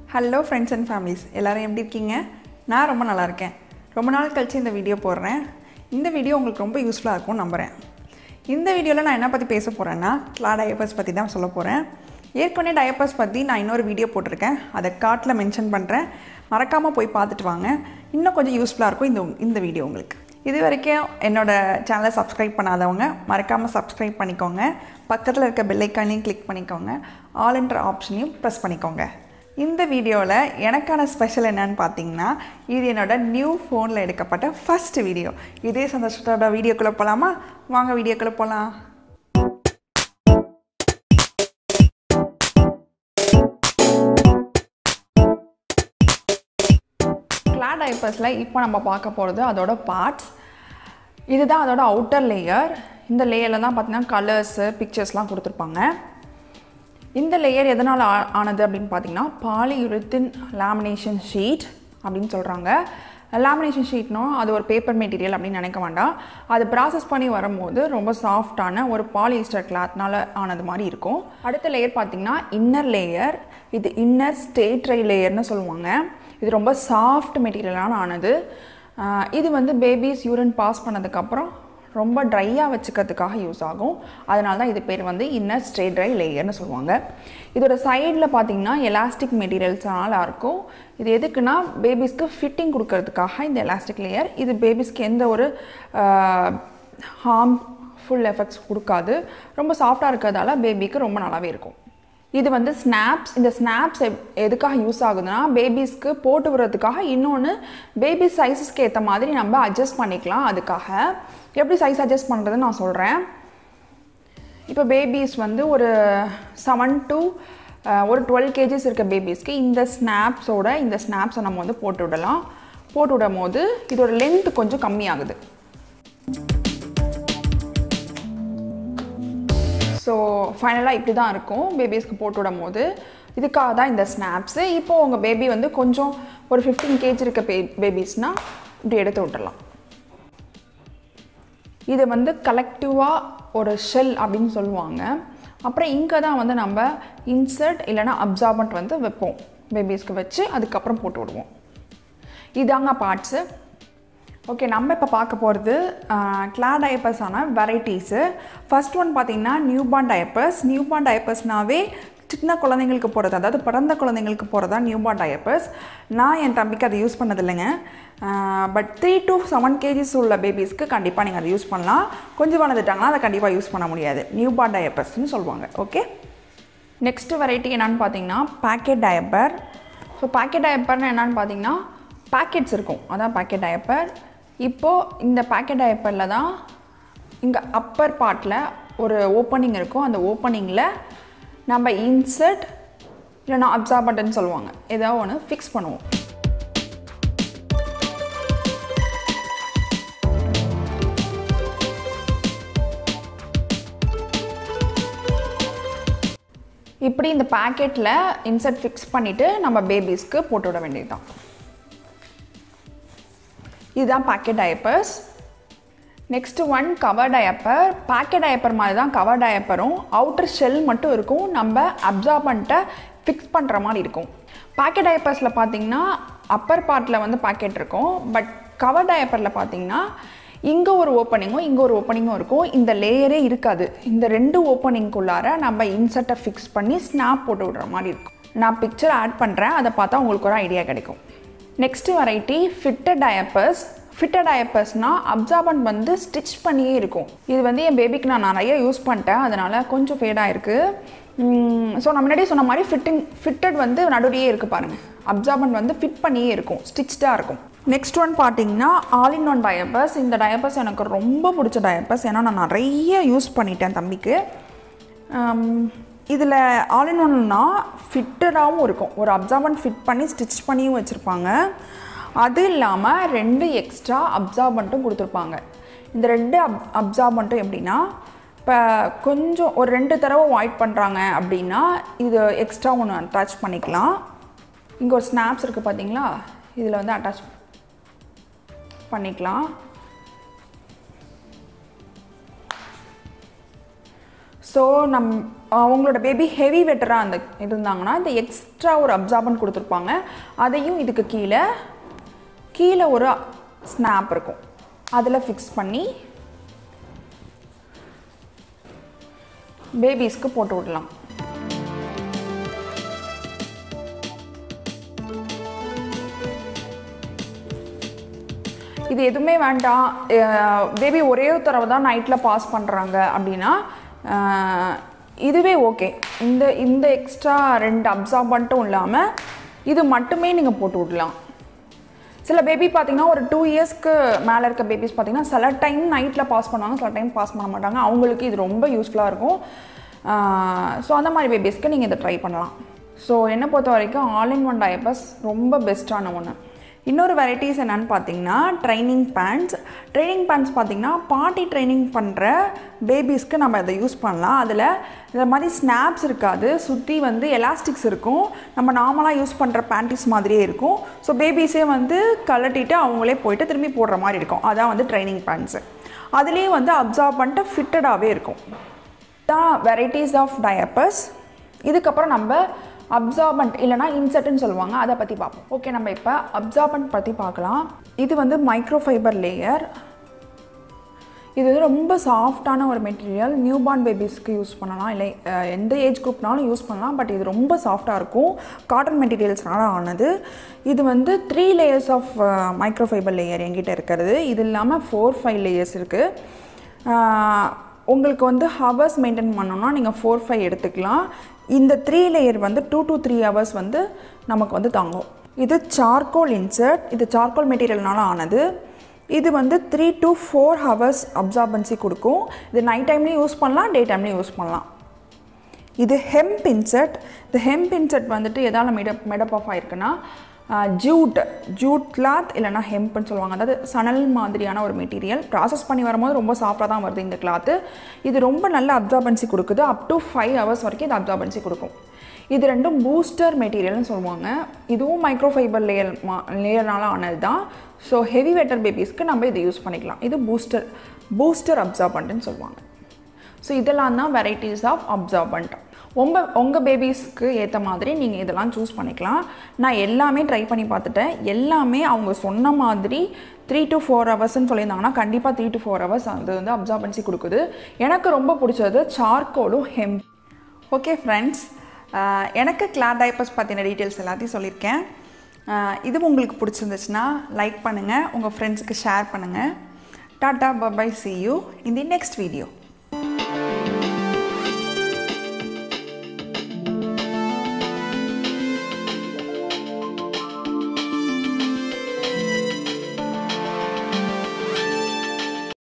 hello friends and families எல்லோரும் எப்படி இருக்கீங்க நான் ரொம்ப நல்லா இருக்கேன் ரொம்ப நாள் கழிச்சு இந்த வீடியோ போடுறேன் இந்த வீடியோ உங்களுக்கு ரொம்ப யூஸ்ஃபுல்லாக இருக்கும்னு நம்புகிறேன் இந்த வீடியோவில் நான் என்ன பற்றி பேச போகிறேன்னா கிளா டயப்பர்ஸ் பற்றி தான் சொல்ல போகிறேன் ஏற்கனவே டயப்பர்ஸ் பற்றி நான் இன்னொரு வீடியோ போட்டிருக்கேன் அதை கார்ட்டில் மென்ஷன் பண்ணுறேன் மறக்காமல் போய் பார்த்துட்டு வாங்க இன்னும் கொஞ்சம் யூஸ்ஃபுல்லாக இருக்கும் இந்த இந்த வீடியோ உங்களுக்கு இது வரைக்கும் என்னோடய சேனலை சப்ஸ்கிரைப் பண்ணாதவங்க மறக்காமல் சப்ஸ்கிரைப் பண்ணிக்கோங்க பக்கத்தில் இருக்க பெல்லைக்கானையும் கிளிக் பண்ணிக்கோங்க ஆல்ன்ற ஆப்ஷனையும் ப்ரெஸ் பண்ணிக்கோங்க இந்த வீடியோவில் எனக்கான ஸ்பெஷல் என்னன்னு பார்த்தீங்கன்னா இது என்னோட நியூ ஃபோனில் எடுக்கப்பட்ட ஃபஸ்ட் வீடியோ இதே சந்தோஷத்தோட வீடியோக்குள்ளே போகலாமா வாங்க வீடியோக்குள்ளே போகலாம் கிளாட் ஐப்பஸில் இப்போ நம்ம பார்க்க போகிறது அதோட பார்ட்ஸ் இதுதான் அதோட அவுட்டர் லேயர் இந்த லேயரில் தான் பார்த்தீங்கன்னா கலர்ஸு பிக்சர்ஸ்லாம் கொடுத்துருப்பாங்க இந்த லேயர் எதனால் ஆ- ஆனது அப்படின்னு பார்த்தீங்கன்னா பாலியுரித்தின் லேமினேஷன் ஷீட் அப்படின்னு சொல்கிறாங்க லேமினேஷன் ஷீட்னா அது ஒரு பேப்பர் மெட்டீரியல் அப்படின்னு நினைக்க வேண்டாம் அது ப்ராசஸ் பண்ணி வரும்போது ரொம்ப சாஃப்டான ஒரு பாலிஸ்டர் கிளாத்னால ஆனது மாதிரி இருக்கும் அடுத்த லேயர் பார்த்தீங்கன்னா இன்னர் லேயர் இது இன்னர் ஸ்டேட்ரை லேயர்னு சொல்லுவாங்க இது ரொம்ப சாஃப்ட் மெட்டீரியலான ஆனது ஆஹ் இது வந்து பேபிஸ் யூரின் பாஸ் பண்ணதுக்கப்புறம் ரொம்ப ட்ரையாக வச்சுக்கிறதுக்காக யூஸ் ஆகும் அதனால தான் இது பேர் வந்து இன்னர் ஸ்ட்ரே ட்ரை லேயர்னு சொல்லுவாங்க இதோட சைடில் பார்த்தீங்கன்னா எலாஸ்டிக் மெட்டீரியல்ஸ்னால இருக்கும் இது எதுக்குன்னா பேபிஸ்க்கு ஃபிட்டிங் கொடுக்கறதுக்காக இந்த எலாஸ்டிக் லேயர் இது பேபிஸ்க்கு எந்த ஒரு ஹார்ம்ஃபுல் எஃபெக்ட்ஸ் கொடுக்காது ரொம்ப சாஃப்டாக இருக்கிறதால பேபிக்கு ரொம்ப நல்லாவே இருக்கும் இது வந்து ஸ்னாப்ஸ் இந்த ஸ்னாப்ஸ் எதுக்காக யூஸ் ஆகுதுன்னா பேபிஸ்க்கு போட்டு விடுறதுக்காக இன்னொன்று பேபி சைஸஸ்க்கு ஏற்ற மாதிரி நம்ம அட்ஜஸ்ட் பண்ணிக்கலாம் அதுக்காக எப்படி சைஸ் அட்ஜஸ்ட் பண்ணுறதுன்னு நான் சொல்கிறேன் இப்போ பேபிஸ் வந்து ஒரு செவன் டு ஒரு டுவெல் கேஜிஸ் இருக்க பேபிஸ்க்கு இந்த ஸ்னாப்ஸோட இந்த ஸ்னாப்ஸை நம்ம வந்து போட்டு விடலாம் போட்டு விடும் போது இதோட லென்த் கொஞ்சம் கம்மியாகுது ஸோ ஃபைனலாக இப்படி தான் இருக்கும் பேபிஸ்க்கு போட்டு விடும் போது இதுக்காக தான் இந்த ஸ்னாப்ஸு இப்போது உங்கள் பேபி வந்து கொஞ்சம் ஒரு ஃபிஃப்டீன் கேஜி இருக்க பே பேபிஸ்னால் இப்படி எடுத்து விட்டுறலாம் இது வந்து கலெக்டிவாக ஒரு ஷெல் அப்படின்னு சொல்லுவாங்க அப்புறம் இங்கே தான் வந்து நம்ம இன்சர்ட் இல்லைன்னா அப்சார்பண்ட் வந்து வைப்போம் பேபிஸ்க்கு வச்சு அதுக்கப்புறம் போட்டு விடுவோம் இதாங்க பார்ட்ஸு ஓகே நம்ம இப்போ பார்க்க போகிறது கிளா டயப்பர்ஸான வெரைட்டிஸு ஃபர்ஸ்ட் ஒன் பார்த்தீங்கன்னா நியூபார்ன் டயப்பர்ஸ் நியூபார்ன் டயப்பர்ஸ்னாவே சின்ன குழந்தைங்களுக்கு போகிறது அதாவது பிறந்த குழந்தைங்களுக்கு போகிறதா நியூபார்ன் டயப்பர்ஸ் நான் என் தம்பிக்கு அதை யூஸ் பண்ணதில்லைங்க but three to seven kgs உள்ள பேபிஸ்க்கு கண்டிப்பாக நீங்கள் அதை யூஸ் பண்ணலாம் கொஞ்சம் வளர்ந்துட்டாங்கன்னா அதை கண்டிப்பாக யூஸ் பண்ண முடியாது நியூபார்ன் டயப்பர்ஸ்னு சொல்லுவாங்க ஓகே நெக்ஸ்ட் வெரைட்டி என்னன்னு பார்த்தீங்கன்னா பேக்கெட் டயப்பர் ஸோ பேக்கெட் டயப்பர்னு என்னன்னு பார்த்தீங்கன்னா பேக்கெட்ஸ் இருக்கும் அதான் பேக்கெட் டயப்பர் இப்போது இந்த பேக்கெட் டயப்பரில் தான் இங்கே அப்பர் பார்ட்டில் ஒரு ஓப்பனிங் இருக்கும் அந்த ஓப்பனிங்கில் நம்ம இன்சர்ட் இல்லைன்னா அப்சார்பண்ட்னு சொல்லுவாங்க ஏதாவது ஒன்று ஃபிக்ஸ் பண்ணுவோம் இப்படி இந்த பேக்கெட்டில் இன்சர்ட் ஃபிக்ஸ் பண்ணிவிட்டு நம்ம பேபிஸ்க்கு போட்டு விட வேண்டியது தான் இதுதான் pocket diapers next one cover diaper pocket diaper மாதிரி தான் கவர் டயப்பரும் அவுட்டர் ஷெல் மட்டும் இருக்கும் நம்ம அப்சார்பண்ட்டை ஃபிக்ஸ் பண்ணுற மாதிரி இருக்கும் பேக்கெட் டயப்பர்ஸில் பார்த்தீங்கன்னா அப்பர் பார்ட்டில் வந்து பேக்கெட் இருக்கும் பட் கவர் டயப்பரில் பார்த்தீங்கன்னா இங்கே ஒரு ஓப்பனிங்கும் இங்கே ஒரு ஓப்பனிங்கும் இருக்கும் இந்த லேயரே இருக்காது இந்த ரெண்டு ஓப்பனிங்குள்ளார நம்ம இன்சர்ட்டை ஃபிக்ஸ் பண்ணி ஸ்னாப் போட்டு விடுற மாதிரி இருக்கும் நான் பிக்சர் ஆட் பண்ணுறேன் அதை பார்த்தா உங்களுக்கு ஒரு ஐடியா கிடைக்கும் next variety fitted diapers fitted டயப்பர்ஸ்னால் அப்சார்பன்ட் வந்து ஸ்டிச் பண்ணியே இருக்கும் இது வந்து என் பேபிக்கு நான் நிறைய யூஸ் பண்ணிட்டேன் அதனால் கொஞ்சம் ஃபேடாக இருக்குது ஸோ நான் முன்னாடியே சொன்ன மாதிரி ஃபிட்டிங் ஃபிட்டட் வந்து நடுவிலேயே இருக்குது பாருங்கள் அப்சார்பன்ட் வந்து ஃபிட் பண்ணியே இருக்கும் ஸ்டிச்டாக இருக்கும் நெக்ஸ்ட் ஒன் பார்த்தீங்கன்னா ஆல் இன் ஒன் டயப்பர்ஸ் இந்த டயப்பர்ஸ் எனக்கு ரொம்ப பிடிச்ச டயப்பர்ஸ் ஏன்னா நான் நிறைய யூஸ் பண்ணிட்டேன் தம்பிக்கு இதில் ஆல் இன் ஒன்னா ஃபிட்டடாகவும் இருக்கும் ஒரு அப்சார்பன்ட் ஃபிட் பண்ணி ஸ்டிச் பண்ணியும் வச்சுருப்பாங்க அது இல்லாமல் ரெண்டு எக்ஸ்ட்ரா அப்சார்பண்ட்டும் கொடுத்துருப்பாங்க இந்த ரெண்டு அப் அப்சார்பண்ட்டும் எப்படின்னா இப்போ கொஞ்சம் ஒரு ரெண்டு தடவை வாய்ட் பண்ணுறாங்க அப்படின்னா இது எக்ஸ்ட்ரா ஒன்று அட்டாச் பண்ணிக்கலாம் இங்கே ஒரு ஸ்னாப்ஸ் இருக்குது பார்த்தீங்களா இதில் வந்து அட்டாச் பண்ணிக்கலாம் ஸோ நம் அவங்களோட பேபி ஹெவி வெட்டராக அந்த இருந்தாங்கன்னா இந்த எக்ஸ்ட்ரா ஒரு அப்சார்பன்ட் கொடுத்துருப்பாங்க அதையும் இதுக்கு கீழே கீழே ஒரு ஸ்னாப் இருக்கும் அதில் ஃபிக்ஸ் பண்ணி பேபிஸ்க்கு போட்டு விடலாம் இது எதுவுமே வேண்டாம் பேபி ஒரே ஒரு தடவை தான் நைட்டில் பாஸ் பண்ணுறாங்க அப்படின்னா அஹ், இதுவே ஓகே இந்த இந்த எக்ஸ்ட்ரா ரெண்டு அப்சார்பண்ட்டும் இல்லாமல் இது மட்டுமே நீங்கள் போட்டு விடலாம் சில பேபி பார்த்தீங்கன்னா ஒரு டூ இயர்ஸ்க்கு மேலே இருக்க பேபிஸ் பார்த்தீங்கன்னா சில டைம் நைட்டில் பாஸ் பண்ணுவாங்க சில டைம் பாஸ் பண்ண மாட்டாங்க அவங்களுக்கு இது ரொம்ப யூஸ்ஃபுல்லாக இருக்கும் ஸோ அந்த மாதிரி பேபிஸ்க்கு நீங்கள் இதை ட்ரை பண்ணலாம் ஸோ என்னை பொறுத்த வரைக்கும் ஆல் இன் ஒன் டயப்பர்ஸ் ரொம்ப பெஸ்ட்டான ஒன்று இன்னொரு வெரைட்டிஸ் என்னன்னு பார்த்தீங்கன்னா ட்ரைனிங் பேண்ட்ஸ் ட்ரைனிங் பேண்ட்ஸ் பார்த்தீங்கன்னா பார்ட்டி ட்ரைனிங் பண்ணுற பேபிஸ்க்கு நம்ம இதை யூஸ் பண்ணலாம் அதில் இந்த மாதிரி ஸ்னாப்ஸ் இருக்காது சுற்றி வந்து எலாஸ்டிக்ஸ் இருக்கும் நம்ம நார்மலாக யூஸ் பண்ணுற பேண்டிஸ் மாதிரியே இருக்கும் ஸோ பேபிஸே வந்து கழட்டிட்டு அவங்களே போயிட்டு திரும்பி போடுற மாதிரி இருக்கும் அதான் வந்து ட்ரைனிங் பேண்ட்ஸு அதுலேயும் வந்து அப்சார்ப் பண்ணிட்டு ஃபிட்டடாகவே இருக்கும் தான் வெரைட்டிஸ் ஆஃப் டயப்பர்ஸ் இதுக்கப்புறம் நம்ம அப்சார்பண்ட் இல்லைனா இன்செர்ட்னு சொல்லுவாங்க அதை பற்றி பார்ப்போம் ஓகே நம்ம இப்போ அப்சார்பண்ட் பற்றி பார்க்கலாம் இது வந்து மைக்ரோஃபைபர் லேயர் இது வந்து ரொம்ப சாஃப்டான ஒரு மெட்டீரியல் நியூ பார்ன் பேபிஸ்க்கு யூஸ் பண்ணலாம் இல்லை அஹ், எந்த ஏஜ் குரூப்னாலும் யூஸ் பண்ணலாம் பட் இது ரொம்ப சாஃப்டாக இருக்கும் காட்டன் மெட்டீரியல்ஸ்னால ஆனது இது வந்து three layers of microfibre layer என்கிட்ட இருக்கிறது இது இல்லாமல் ஃபோர் ஃபைவ் லேயர்ஸ் இருக்குது உங்களுக்கு வந்து ஹவர்ஸ் மெயின்டைன் பண்ணோம்னா நீங்கள் ஃபோர் ஃபைவ் எடுத்துக்கலாம் இந்த த்ரீ லேயர் வந்து டூ to த்ரீ ஹவர்ஸ் வந்து நமக்கு வந்து தாங்கும் இது சார்கோல் இன்சர்ட் இது சார்கோல் மெட்டீரியல்னால ஆனது இது வந்து three to four hours absorbency கொடுக்கும் இது நைட் டைம்லேயும் யூஸ் பண்ணலாம் டே டைம்லேயும் யூஸ் பண்ணலாம் இது ஹெம்ப் இன்செட் இந்த ஹெம்ப் இன்செட் வந்துட்டு எதால் மேடப் மேடப் ஆஃப் ஆயிருக்குன்னா ஜூட் ஜூட் கிளாத் இல்லைனா ஹெம்ப்னு சொல்லுவாங்க அதாவது சணல் மாதிரியான ஒரு மெட்டீரியல் ப்ராசஸ் பண்ணி வரும்போது ரொம்ப சாஃப்டாக தான் வருது இந்த கிளாத்து இது ரொம்ப நல்ல அப்சார்பன்சி கொடுக்குது அப் டு ஃபைவ் ஹவர்ஸ் வரைக்கும் இது அப்சார்பன்சி கொடுக்கும் இது ரெண்டும் பூஸ்டர் மெட்டீரியல்னு சொல்லுவாங்க இதுவும் மைக்ரோஃபைபர் லேயர் மா லேயர்னால ஆனது தான் ஸோ ஹெவி வெட்டர் பேபிஸ்க்கு நம்ம இதை யூஸ் பண்ணிக்கலாம் இது பூஸ்டர் பூஸ்டர் அப்சார்பண்ட்னு சொல்லுவாங்க ஸோ இதெல்லாம் தான் வெரைட்டிஸ் ஆஃப் அப்சார்பண்ட் உங்கள் உங்கள் பேபிஸ்க்கு ஏற்ற மாதிரி நீங்கள் இதெல்லாம் சூஸ் பண்ணிக்கலாம் நான் எல்லாமே ட்ரை பண்ணி பார்த்துட்டேன் எல்லாமே அவங்க சொன்ன மாதிரி த்ரீ to ஃபோர் ஹவர்ஸ்ன்னு சொல்லியிருந்தாங்கன்னா கண்டிப்பாக த்ரீ to ஃபோர் ஹவர்ஸ் அது வந்து அப்சார்பன்சி கொடுக்குது எனக்கு ரொம்ப பிடிச்சது சார்கோலும் ஹெம் ஓகே ஃப்ரெண்ட்ஸ் எனக்கு கிளாத் டைப்பர்ஸ் பற்றின டீட்டெயில்ஸ் எல்லாத்தையும் சொல்லியிருக்கேன் ஆஹ் இது உங்களுக்கு பிடிச்சிருந்துச்சுன்னா லைக் பண்ணுங்கள் உங்கள் ஃப்ரெண்ட்ஸுக்கு ஷேர் பண்ணுங்கள் tata bye bye see you in the next video